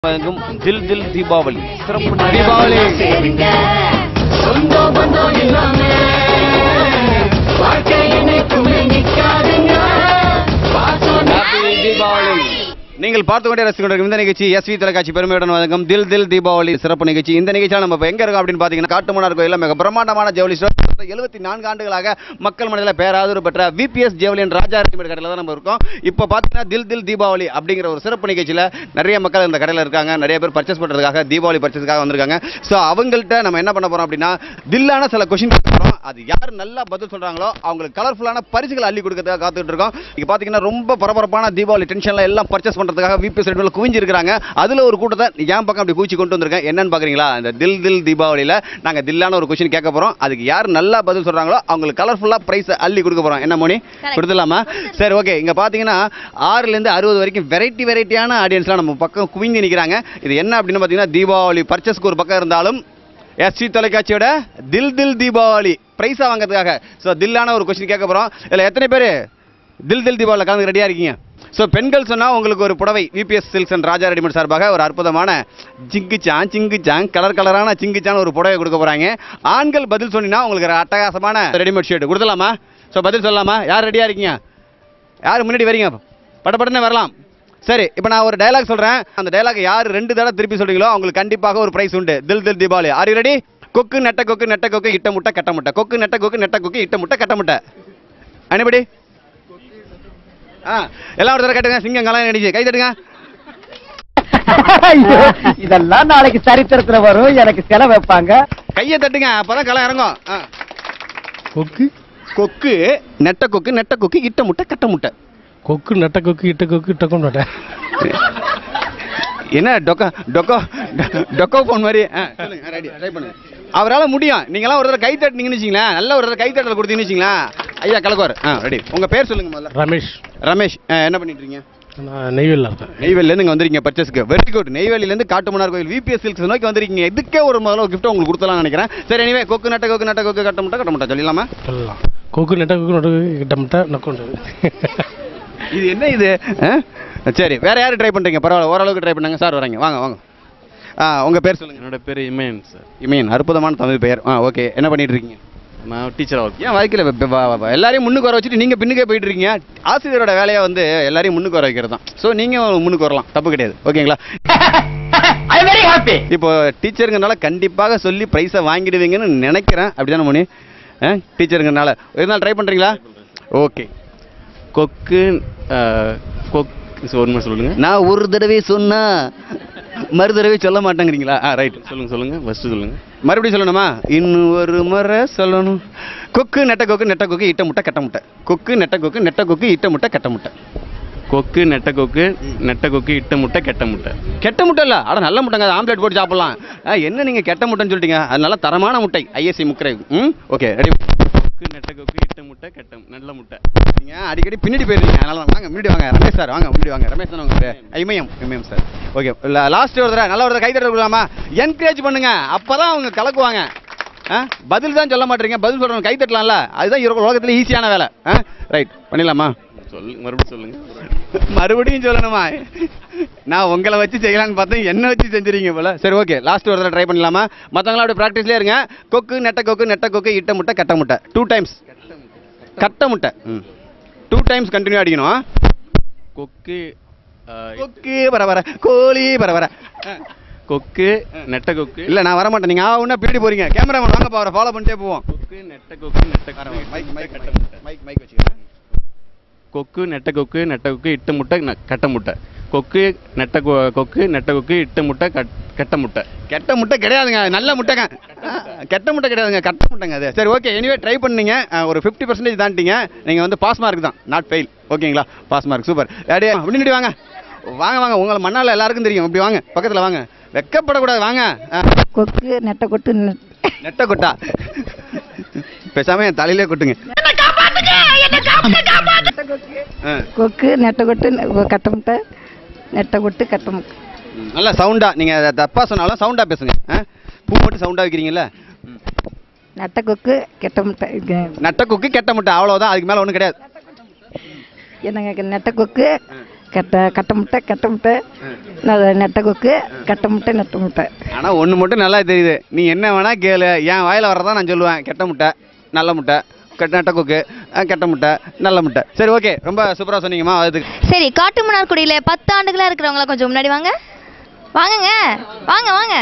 வழங்கும் தில் தில் தீபாவளி சிறப்பு தீபாவளி. சேருங்க சொந்தம் பந்தம் இல்லாம வாழ்க்கை என்னைக்குமே நிக்காதுங்க பாசம் Happy தீபாவளி. நீங்கள் பார்த்து கொண்டே ரசித்து கொண்டிருக்கும் இந்த நிகழ்ச்சி எஸ்வி தொலைக்காட்சி பெருமையுடன் வழங்கும் தில் தில் தீபாவளி சிறப்பு நிகழ்ச்சி இந்த நிகழ்ச்சியில் நம்ம இப்ப எங்க இருக்கோம் அப்படின்னு பார்த்தீங்கன்னா காட்டுமன்னார் கோயிலில் மிக பிரம்மாண்டமான ஜவுளி ஸ்டோர் எழுபத்தி நான்கு ஆண்டுகளாக மக்கள் மனதில் பேராதரவு பெற்ற விபிஎஸ் ஜவுளியன் ராஜா ரெடிமேட் கடையில் தான் நம்ம இருக்கோம் இப்போ பார்த்தீங்கன்னா தில் தில் தீபாவளி அப்படிங்கிற ஒரு சிறப்பு நிகழ்ச்சியில் நிறைய மக்கள் இந்த கடையில் இருக்காங்க நிறைய பேர் பர்ச்சேஸ் பண்ணுறதுக்காக தீபாவளி பர்ச்சேஸ்க்காக வந்திருக்காங்க ஸோ அவங்கள்ட்ட நம்ம என்ன பண்ண போறோம் அப்படின்னா தில்லான சில கொஷின் போகிறோம் அது யார் நல்லா பதில் சொல்றாங்களோ அவங்களுக்கு கலர்ஃபுல்லான பரிசுகள் அள்ளி கொடுக்கறதுக்காக காத்துட்டு இருக்கோம் இங்க பாத்தீங்கன்னா ரொம்ப பரபரப்பான தீபாவளி டென்ஷன்ல எல்லாம் பர்ச்சேஸ் பண்றதுக்காக விபிஎஸ் ரெண்டு குவிஞ்சு இருக்காங்க அதுல ஒரு கூட்டத்தை என் பக்கம் அப்படி கூச்சி கொண்டு வந்திருக்கேன் என்னன்னு பாக்குறீங்களா இந்த தில் தில் தீபாவளியில நாங்க தில்லான ஒரு கொஸ்டின் கேட்க போறோம் அதுக்கு யார் நல்லா பதில் சொல்றாங்களோ அவங்களுக்கு கலர்ஃபுல்லா பிரைஸ் அள்ளி கொடுக்க போறோம் என்ன மோனி கொடுத்துடலாமா சரி ஓகே இங்க பாத்தீங்கன்னா ஆறுல இருந்து அறுபது வரைக்கும் வெரைட்டி வெரைட்டியான ஆடியன்ஸ்லாம் நம்ம பக்கம் குவிஞ்சு நிக்கிறாங்க இது என்ன அப்படின்னு பாத்தீங்கன்னா தீபாவளி பர்ச்சேஸ்க்கு ஒரு பக்கம் இருந்தாலும் எஸ்சி தொலைக்காட்சியோட தில் தில் தீபாவளி பிரைஸா வாங்குறதுக்காக ஸோ தில்லான ஒரு கொஸ்டின் கேட்க போறோம் இதில் எத்தனை பேர் தில் தில் தீபாவளியில் கலந்து ரெடியாக இருக்கீங்க ஸோ பெண்கள் சொன்னால் உங்களுக்கு ஒரு புடவை VBS silks and Raja readymade சார்பாக ஒரு அற்புதமான ஜிங்குச்சான் சிங்குச்சான் கலர் கலரான சிங்குச்சான் ஒரு புடவை கொடுக்க போகிறாங்க ஆண்கள் பதில் சொன்னீங்கன்னா உங்களுக்கு ஒரு அட்டகாசமான ரெடிமேட் ஷர்ட் கொடுத்துலாமா ஸோ பதில் சொல்லலாமா யார் ரெடியாக இருக்கீங்க யார் முன்னாடி வரீங்க படப்படனே வரலாம் சரி இப்போ நான் ஒரு டயலாக் சொல்கிறேன் அந்த டயலாக் யார் ரெண்டு தடவை திருப்பி சொல்றீங்களோ அவங்களுக்கு கண்டிப்பாக ஒரு ப்ரைஸ் உண்டு தில் தில் தீபாவளி ஆர் ரெடி கொக்கு நெட்ட கொக்கு நெட்ட கொக்கு இட்ட முட்டை கட்ட முட்டை கொக்கு நெட்ட கொக்கு நெட்ட கொக்கு இட்ட முட்டை கட்ட முட்டை அனிபடி ஆ எல்லாம் ஒரு தடவை கட்டுங்க சிங்கம் கலாம் நடிச்சு கை தட்டுங்க ஐயோ, இதெல்லாம் நாளைக்கு சரித்திரத்துல வரும் எனக்கு செலவு வைப்பாங்க கையை தட்டுங்க அப்பதான் கலம் இறங்கும் ஆ. கொக்கு கொக்கு நெட்ட கொக்கு நெட்ட கொக்கு இட்ட முட்டை கட்ட முட்டை கொக்கு நெட்ட கொக்கு இட்ட கொக்கு இட்ட கொண்டு என்ன டொக்கோ டொக்கோ டொக்கோ போன் மாதிரி ஆ, சொல்லுங்க ரெடி ட்ரை பண்ணுங்க அவரால் முடியும் நீங்களாம் ஒரு தடவை கை தட்டினீங்கன்னு வச்சுங்களேன் நல்ல ஒரு தடவை கை தட்டல் கொடுத்தீங்கன்னு வச்சுங்களேன் ஐயா கலக்குவார் ஆ ரெடி உங்க பேர் சொல்லுங்க முதல்ல ரமேஷ் ரமேஷ் ஆ, என்ன பண்ணிட்டு இருக்கீங்க நான் நெய்வேலியில் இருக்கேன் நெய்வேலியிலேருந்து இங்கே வந்திருக்கீங்க பர்ச்சேஸ்க்கு வெரி குட் நெய்வேலியிலேருந்து காட்டுமன்னார் கோயில் விபிஎஸ் சில்க்ஸ் நோக்கி வந்திருக்கீங்க இதுக்கே ஒரு முதல்ல ஒரு gift உங்களுக்கு கொடுத்தலாம்னு நினைக்கிறேன் சரி எனிவே கொக்கு நட்ட கொக்கு நட்ட கொக்கு கட்ட முட்டை கட்ட முட்டை சொல்லிடலாமா சொல்லலாம் கொக்கு நெட்ட கொக்கு நெட்ட கொக்கு இட்ட முட்டை நக்கொண்டு இது என்ன இது ஆ? சரி வேற யாரு ட்ரை பண்றீங்க பரவாயில்ல ஓரளவுக்கு ட்ரை பண்ணுங்க சார் வரீங்க வாங்க வாங்க ஆ உங்க பேர் சொல்லுங்க என்னோட பேர் இமேன் சார் இமீன் அற்புதமான தமிழ் பெயர் ஆ ஓகே என்ன பண்ணிட்டு இருக்கீங்க நான் டீச்சராக ஒர்க் ஏன் வாழ்க்கையில் வ- வ- வ- எல்லாரையும் முன்னுக்கு வர வச்சுட்டு நீங்கள் பின்னுக்கே போயிட்டு இருக்கீங்க ஆசிரியரோட வேலையை வந்து எல்லாரையும் முன்னுக்கு வர வைக்கிறது தான் ஸோ நீங்கள் முன்னுக்கு வரலாம் தப்பு கிடையாது ஓகேங்களா ஐ வெரி ஹாப்பி இப்போ டீச்சருங்கனால கண்டிப்பாக சொல்லி ப்ரைஸை வாங்கிடுவீங்கன்னு நினைக்கிறேன் அப்படிதானே மணி ஆ டீச்சருங்கனால ஒரு நாள் ட்ரை பண்ணுறீங்களா ஓகே கொக்கு அஹ், கொக் ஒரு மாதிரி சொல்லுங்க நான் ஒரு தடவை சொன்னா மறு தடவை சொல்ல மாட்டேங்கிறீங்களா ஆ ரைட் சொல்லுங்க சொல்லுங்க ஃபர்ஸ்ட் சொல்லுங்க மறுபடியும் சொல்லணுமா இன்னும் ஒரு முறை சொல்லணும் கொக்கு நெட்ட கொக்கு நெட்ட கொக்கு இட்ட முட்டை கட்ட முட்டை கொக்கு நெட்ட கொக்கு நெட்ட கொக்கு இட்ட முட்டை கட்ட முட்டை கொக்கு நெட்ட கொக்கு நெட்ட கொக்கு இட்ட முட்டை கெட்ட முட்டை கெட்ட முட்டை இல்ல அட நல்ல முட்டைங்க ஆம்லெட் போட்டு சாப்பிடலாம் ஆ, என்ன நீங்க கெட்ட முட்டைன்னு சொல்லிட்டீங்க அது நல்ல தரமான முட்டை ஐஎஸ்சி முக்கரை ம் ஓகே ரெடி கொக்கு நெட்ட கொக்கு இட்ட முட்டை கெட்ட நல்ல முட்டை நீங்க அடிக்கடி பின்னாடி போயிருந்தீங்க அதனால தான். வாங்க முன்னாடி வாங்க ரமேஷ் சார் வாங்க முன்னாடி வாங்க ரமேஷ் தானே உங்க பேரு? Imayam Imayam sir okay last ஒரு தடவை நல்ல ஒரு தடவை கை தட்ட கொடுக்கலாமா என்கரேஜ் பண்ணுங்க அப்பதான் அவங்க கலக்குவாங்க ஆ பதில் தான் சொல்ல மாட்டீங்க பதில் சொல்றவங்க கை தட்டலாம்ல அதுதான் இவங்க உலகத்துல ஈஸியான வேலை ஆ ரைட் பண்ணிடலாமா சொல்லு மறுபடியும் சொல்லுங்க மறுபடியும் சொல்லணுமா நான் உங்களை வச்சு செய்யலாம்னு பார்த்தேன் என்ன வச்சு செஞ்சுறீங்க போல சரி ஓகே லாஸ்ட் ஒரு தடவை ட்ரை பண்ணலாமா மற்றவங்களாம் அப்படியே ப்ராக்டிஸ்லேயே இருங்க கொக்கு நெட்ட கொக்கு நெட்ட கொக்கு இட்ட முட்டை கட்ட முட்டை டூ டைம்ஸ் கட்ட முட்டை ம் டூ டைம்ஸ் கண்டினியூ அடிக்கணும் கொக்கு அஹ், கொக்கு வர வர கோழி வர வர கொக்கு நெட்ட கொக்கு இல்லை நான் வர மாட்டேன் நீங்கள் ஆ பின்னாடி போறீங்க கேமராமேன் வாங்க அவரை ஃபாலோ பண்ணிட்டே போவோம் கொக்கு நெட்ட கொக்கு நெட்ட கொக்கு மைக் மைக் கட்ட முட்டை மைக் மைக் வச்சுக்கிறேன் கொக்கு நெட்ட கொக்கு நெட்ட கொக்கு இட்ட முட்டை ந- கட்ட முட்டை கொக்கு நெட்ட கொ- கொக்கு நெட்ட கொக்கு இட்ட முட்டை கட்- கெட்ட முட்டை கெட்ட முட்டை கிடையாதுங்க நல்ல முட்டைங்க கெட்ட முட்டை கிடையாதுங்க கட்ட முட்டைங்க அது சரி ஓகே எனிவே ட்ரை பண்ணீங்க அஹ், ஒரு ஃபிஃப்டி பர்சன்டேஜ் தாண்டிங்க நீங்கள் வந்து பாஸ் மார்க் தான் நாட் ஃபெயில் ஓகேங்களா பாஸ் மார்க் சூப்பர் அப்படியே முன்னாடி வாங்க வாங்க வாங்க உங்களை மண்ணால் எல்லாருக்கும் தெரியும் இப்படி வாங்க பக்கத்தில் வாங்க வெக்கப்படக்கூடாது வாங்க அஹ், கொக்கு நெட்டை கொட்டு நெ- நெட்டை கொட்டா பேசாம என் தலையிலே கொட்டுங்க அஹ், கொக்கு நெட்டை கொட்டு நெ- கட்ட முட்டை நெட்டை கொட்டு கட்ட முட்டை நல்லா சவுண்டா நீங்கள் தப்பாக சொன்னாலும் சவுண்டா பேசுங்க அஹ், பூ மட்டும் சவுண்டா வைக்கிறீங்கல்ல நெட்டை கொக்கு கெட்ட முட்டை இங்க- நட்ட கொக்கு கெட்ட முட்டை அவ்வளோதான் அதுக்கு மேலே ஒன்றும் கிடையாது என்னங்க நெட்டை கொக்கு கட்ட கட்ட முட்டை கட்ட முட்டை ந- நெட்டை கொக்கு கட்ட முட்டை நெட்ட முட்டை ஆனால் ஒன்று மட்டும் நல்லா தெரியுது நீ என்ன வேணா கேளு என் வாயில் வர்றதா நான் சொல்லுவேன் கெட்ட முட்டை நல்ல முட்டை கெட்ட நெட்ட கொக்கு அஹ், கெட்ட முட்டை நல்ல முட்டை சரி ஓகே ரொம்ப சூப்பராக சொன்னீங்கம்மா அதுக்கு சரி காட்டுமன்னார்குடியில் பத்து ஆண்டுகளா இருக்கிறவங்கள கொஞ்சம் முன்னாடி வாங்க வாங்கங்க வாங்க வாங்க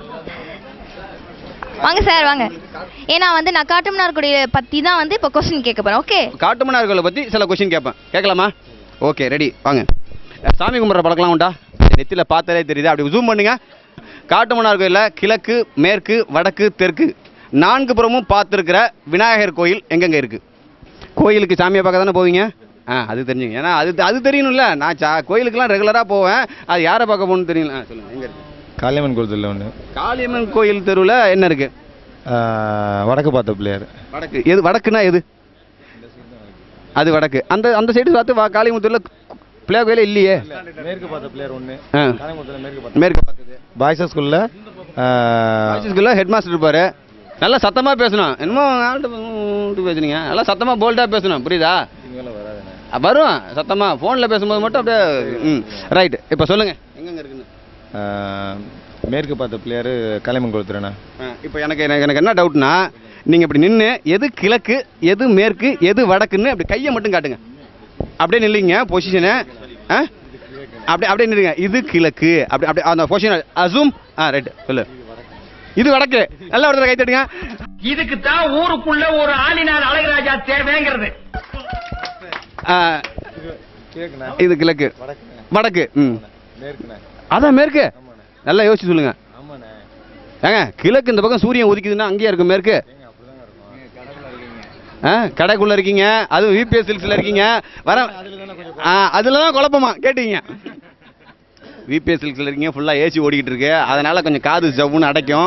வாங்க சார் வாங்க ஏன்னா வந்து நான் காட்டுமன்னார்குடியை பற்றி தான் வந்து இப்போ கொஸ்டின் கேட்க போகிறேன் ஓகே காட்டுமன்னார்களை பற்றி சில கொஷின் கேட்பேன் கேட்கலாமா ஓகே ரெடி வாங்க சாமி கும்பிட்ற பழக்கலாம் உண்டா நெத்தியில் பார்த்தாலே தெரியுது அப்படி ஜூம் பண்ணுங்க காட்டுமன்னார் கோயிலில் கிழக்கு மேற்கு வடக்கு தெற்கு நான்கு புறமும் பார்த்துருக்கிற விநாயகர் கோயில் எங்கெங்க இருக்குது கோயிலுக்கு சாமியை பார்க்க தானே போவீங்க ஆ அது தெரிஞ்சுங்க ஏன்னா அது அது தெரியணும்ல நான் சா கோயிலுக்கெல்லாம் ரெகுலராக போவேன் அது யாரை பார்க்க போகணும்னு தெரியல ஆ சொல்லுங்கள் எங்கே இருக்குது காளியம்மன் கோயில் ஒன்று காளியம்மன் கோயில் தெருவில் என்ன இருக்குது வடக்கு பார்த்த பிள்ளையார் வடக்கு எது வடக்குன்னா எது அது வடக்கு அந்த அந்த சைடு பார்த்து வா காளிமுத்தூரில் பிள்ளையார் கோயிலே இல்லையே மேற்கு பார்த்த பிள்ளையார் ஒன்று ஆ காளியம்மன் மேற்கு பார்த்த மேற்கு பார்த்தது பாய்ஸ் ஸ்கூலில் ஸ்கூலில் ஹெட் மாஸ்டர் இருப்பார் நல்லா சத்தமாக பேசணும் என்னமோ ஆள்கிட்ட பேசுனீங்க நல்லா சத்தமாக போல்டாக பேசணும் புரியுதா அ, வரும் சத்தமாக ஃபோனில் பேசும்போது மட்டும் அப்படியே ம் ரைட் இப்போ சொல்லுங்கள் எங்கெங்க இருக்குன்னு மேற்கு பார்த்த பிள்ளையார் காளியம்மன் கோயில் திருண்ணா இப்போ எனக்கு எனக்கு எனக்கு என்ன டவுட்னா நீங்கள் இப்படி நின்று எது கிழக்கு எது மேற்கு எது வடக்குன்னு அப்படி கையை மட்டும் காட்டுங்க அப்படியே நில்லுங்க பொசிஷனு ஆ அப்படியே அப்படியே நில்லுங்க இது கிழக்கு அப்படி அப்படியே அந்த பொசிஷன் அசூம் ஆ ரைட் சொல்லு இது வடக்கு நல்லா ஒருத்தர் கை தட்டுங்க இதுக்கு தான் ஊருக்குள்ள ஒரு ஆளினார் அழகராஜா தேவைங்கிறது ஆ, இது கிழக்கு வடக்கு ம் மேற்குண்ணே அதான் மேற்கு நல்லா யோசிச்சு சொல்லுங்க ஆமாண்ணே ஏங்க கிழக்கு இந்த பக்கம் சூரியன் உதிக்குதுன்னா அங்கேயே இருக்கும் மேற்கு ஆ கடைக்குள்ள இருக்கீங்க அதுவும் விபிஎஸ் சில்க்ஸில் இருக்கீங்க வர ஆ அதில் தான் குழப்பமா கேட்டீங்க விபிஎஸ் சில்க்ஸில் இருக்கீங்க ஃபுல்லாக ஏசி ஓடிக்கிட்டு இருக்கு அதனால கொஞ்சம் காது ஜவ்வுன்னு அடைக்கும்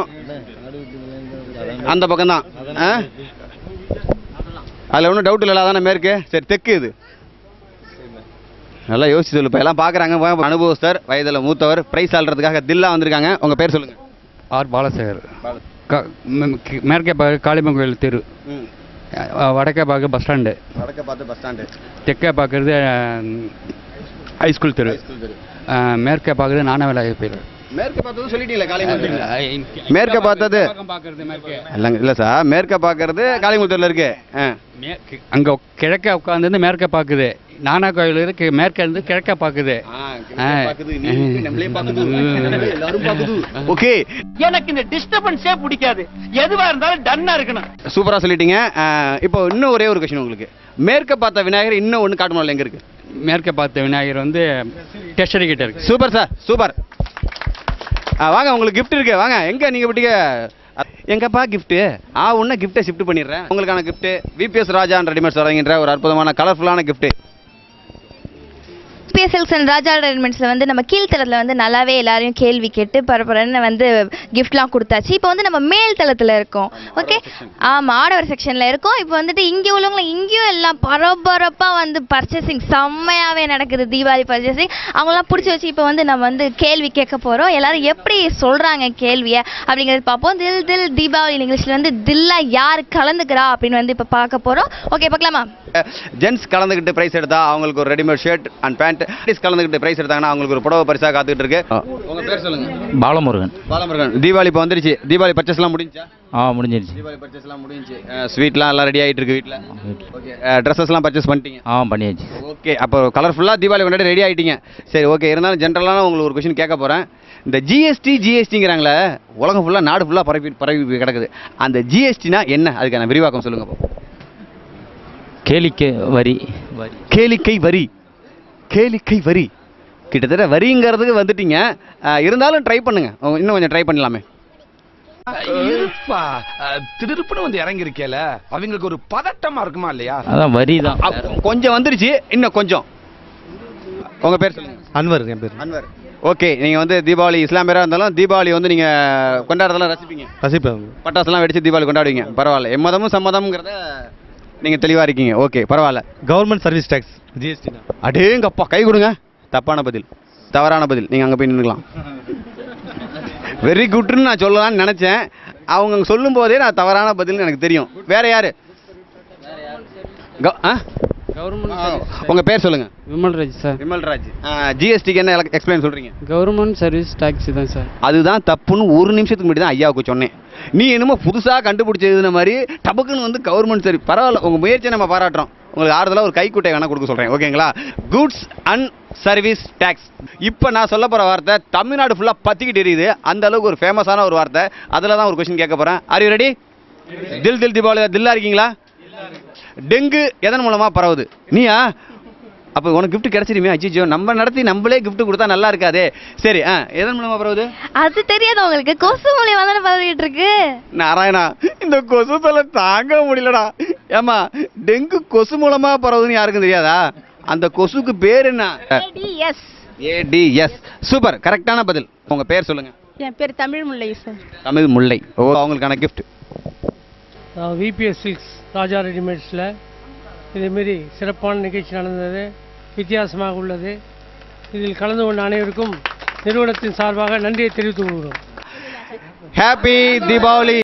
அந்த பக்கம் தான் ஆ அதில் ஒன்றும் டவுட் இல்லை அதானே மேற்கு சரி தெற்கு இது நல்லா யோசிச்சு சொல்லு இப்போ எல்லாம் பார்க்குறாங்க அனுபவஸ்தர் வயதில் மூத்தவர் ப்ரைஸ் ஆள்றதுக்காக தில்லா வந்திருக்காங்க உங்கள் பேர் சொல்லுங்கள் ஆர் பாலசேகர் க- ம், கி- மேற்கே பார்க்க காளியம்மன் கோயில் தெரு ம் அஹ், வடக்கே பார்க்க பஸ் ஸ்டாண்டு வடக்க பார்த்து பஸ் ஸ்டாண்டு தெற்கே பார்க்குறது ஹைஸ்கூல் தெரு அஹ், மேற்கே பார்க்குறது நானவேல பேர் மேற்க பார்த்தது சொல்லிட்டீங்களா காளிமுத்தூர் மேற்க பார்த்தது பார்க்குறது மேற்கே இல்லைங்க இல்லை சார் மேற்க பார்க்கறது காளிமுத்தூரில் இருக்கு ஆ மேற்கு அங்கே கிழக்கே உட்காந்து மேற்கே பார்க்குது நானா கோயில் இருக்கு மேற்கே இருந்து கிழக்கே பார்க்குது ஓகே எனக்கு இந்த டிஸ்டர்பன்ஸே பிடிக்காது எதுவா இருந்தாலும் டன்னா இருக்கணும் சூப்பரா சொல்லிட்டீங்க ஆ, இப்போ இன்னும் ஒரே ஒரு கொஸ்டின் உங்களுக்கு மேற்க பார்த்த விநாயகர் இன்னும் ஒன்று காட்டணும் எங்க இருக்கு மேற்கே பார்த்த விநாயகர் வந்து டெஸ்டரி கிட்ட இருக்கு சூப்பர் சார் சூப்பர் ஆ, வாங்க உங்களுக்கு gift இருக்கு வாங்க எங்க நீங்க விட்டீங்க எங்கப்பா gift ஆ ஒன்று கிஃப்ட்டை ஷிஃப்ட் பண்ணிடுறேன் உங்களுக்கான gift விபிஎஸ் ராஜா ரெடிமேட்ஸ் வழங்குகின்ற ஒரு அற்புதமான கலர்ஃபுல்லான gift ஸ்பேசல்ஸ் அண்ட் ராஜா ரெடிமெண்ட்ஸில் வந்து நம்ம கீழ்த்தளத்தில் வந்து நல்லாவே எல்லாரையும் கேள்வி கேட்டு பரபரன்னு வந்து கிஃப்ட்லாம் கொடுத்தாச்சு இப்போ வந்து நம்ம மேல் தளத்தில் இருக்கோம் ஓகே ஆமாம் ஆடவர் செக்ஷனில் இருக்கோம் இப்போ வந்துட்டு இங்கே உள்ளவங்க இங்கேயும் எல்லாம் பரபரப்பாக வந்து பர்ச்சேசிங் செம்மையாகவே நடக்குது தீபாவளி பர்ச்சேசிங் அவங்களாம் பிடிச்சி வச்சு இப்போ வந்து நம்ம வந்து கேள்வி கேட்க போகிறோம் எல்லாரும் எப்படி சொல்கிறாங்க கேள்வியை அப்படிங்கிறது பார்ப்போம் தில் தில் தீபாவளி நிகழ்ச்சியில் வந்து தில்லா யார் கலந்துக்கிறா அப்படின்னு வந்து இப்போ பார்க்க போகிறோம் ஓகே பார்க்கலாமா ஜென்ஸ் கலந்துக்கிட்டு பிரைஸ் எடுத்தா அவங்களுக்கு ஒரு readymade shirt and pant ladies கலந்துக்கிட்டு பிரைஸ் எடுத்தாங்கன்னா அவங்களுக்கு ஒரு புடவை பரிசா காத்துக்கிட்டு இருக்கு உங்க பேர் சொல்லுங்க பாலமுருகன் பாலமுருகன் தீபாவளி இப்போ வந்துருச்சு தீபாவளி பர்ச்சேஸ்லாம் முடிஞ்சா ஆ முடிஞ்சிருச்சு தீபாவளி பர்ச்சேஸ்லாம் முடிஞ்சு ஸ்வீட்லாம் எல்லாம் ரெடி ஆகிட்டு இருக்கு வீட்டில் ஓகே ட்ரெஸ்ஸஸ்லாம் பர்ச்சேஸ் பண்ணிட்டீங்க ஆ பண்ணியாச்சு ஓகே அப்போ கலர்ஃபுல்லாக தீபாவளி கொண்டாடி ரெடி ஆகிட்டீங்க சரி ஓகே இருந்தாலும் ஜென்ரலான உங்களுக்கு ஒரு கொஷின் கேட்க போகிறேன் இந்த ஜிஎஸ்டி ஜிஎஸ்டிங்கிறாங்களே உலகம் ஃபுல்லாக நாடு ஃபுல்லாக பரவி பரவி கிடக்குது அந்த ஜிஎஸ்டினா என்ன அதுக்கான விரிவாக்கம் சொல்லுங்க பாப்போம். கேளிக்கை வரி வரி கேளிக்கை வரி கேளிக்கை வரி கிட்டத்தட்ட வரிங்கிறதுக்கு வந்துட்டீங்க அஹ், இருந்தாலும் ட்ரை பண்ணுங்க உங்க- இன்னும் கொஞ்சம் ட்ரை பண்ணலாமே இருப்பா திருப்புன்னு வந்து இறங்கி இருக்கேல அவங்களுக்கு ஒரு பதட்டமா இருக்குமா இல்லையா அதான் வரி தான் அப்- கொஞ்சம் வந்துருச்சு இன்னும் கொஞ்சம் உங்க பேர் சொல்லுங்க அன்வர் என் பேர் அன்வர் ஓகே நீங்க வந்து தீபாவளி இஸ்லாம் பேரா இருந்தாலும் தீபாவளி வந்து நீங்க கொண்டாடுறதெல்லாம் ரசிப்பீங்க ரசிப்பேன் பட்டாசுலாம் வெடிச்சு தீபாவளி கொண்டாடுவீங்க பரவாயில்ல எம்மதமும் சம்மதம்ங்கிறத நீங்க தெளிவா இருக்கீங்க ஓகே பரவாயில்ல கவர்மெண்ட் சர்வீஸ் டேக்ஸ் ஜிஎஸ்டி அடேங்கப்பா கை கொடுங்க தப்பான பதில் தவறான பதில் நீங்க அங்க போய் நின்றுக்கலாம் வெரி குட்னு நான் சொல்லலாம்னு நினைச்சேன் அவங்க சொல்லும் போதே நான் தவறான பதில்னு எனக்கு தெரியும் வேற யாரு க- ஆ? உங்க பேர் சொல்லுங்க விமல்ராஜ் சார் விமல்ராஜ் ஜிஎஸ்டிக்கு என்ன எக்ஸ்பிளைன் சொல்றீங்க கவர்மெண்ட் சர்வீஸ் டாக்ஸி தான் சார் அதுதான் தப்புன்னு ஒரு நிமிஷத்துக்கு முன்னாடி தான் ஐயாவுக்கு சொன்னேன் நீ என்னமோ புதுசாக கண்டுபிடிச்சதுன மாதிரி டபக்குன்னு வந்து கவர்மெண்ட் சரி பரவாயில்ல உங்கள் முயற்சியை நம்ம பாராட்டுறோம் உங்களுக்கு ஆறுதலாக ஒரு கைக்குட்டை வேணால் கொடுக்க சொல்கிறேன் ஓகேங்களா குட்ஸ் அண்ட் சர்வீஸ் டேக்ஸ் இப்போ நான் சொல்ல போகிற வார்த்தை தமிழ்நாடு ஃபுல்லாக பற்றிக்கிட்டு எரியுது அந்த அளவுக்கு ஒரு ஃபேமஸான ஒரு வார்த்தை அதில் தான் ஒரு கொஸ்டின் கேட்க போகிறேன் ஆர் யூ ரெடி தில் தில் தீபாவளி தில்லா இருக்கீங்களா டெங்கு எதன் மூலமாக பரவுது நீயா அப்போ உனக்கு gift கிடைச்சிருமே அச்சிச்சோ நம்ம நடத்தி நம்மளே gift கொடுத்தா நல்லா இருக்காதே சரி ஆ எதன் மூலமாக பரவுது அது தெரியாது உங்களுக்கு கொசு மூலியமா தானே பரவிட்டு இருக்கு நாராயணா இந்த கொசு தொல்லை தாங்க முடியலடா ஏமா டெங்கு கொசு மூலமா பரவுதுன்னு யாருக்கும் தெரியாதா அந்த கொசுக்கு பேர் என்ன எஸ் ஏடிஎஸ் சூப்பர் கரெக்டான பதில் உங்க பேர் சொல்லுங்க என் பேர் தமிழ் முல்லை சார் தமிழ் முல்லை ஓ அவங்களுக்கான gift விபிஎஸ் சில்க்ஸ் ராஜா ரெடிமேட்ஸில் இதேமாரி சிறப்பான நிகழ்ச்சி நடந்தது வித்தியாசமாக உள்ளது இதில் கலந்து கொண்ட அனைவருக்கும் நிறுவனத்தின் சார்பாக நன்றியை தெரிவித்துக் கொள்கிறோம் ஹாப்பி தீபாவளி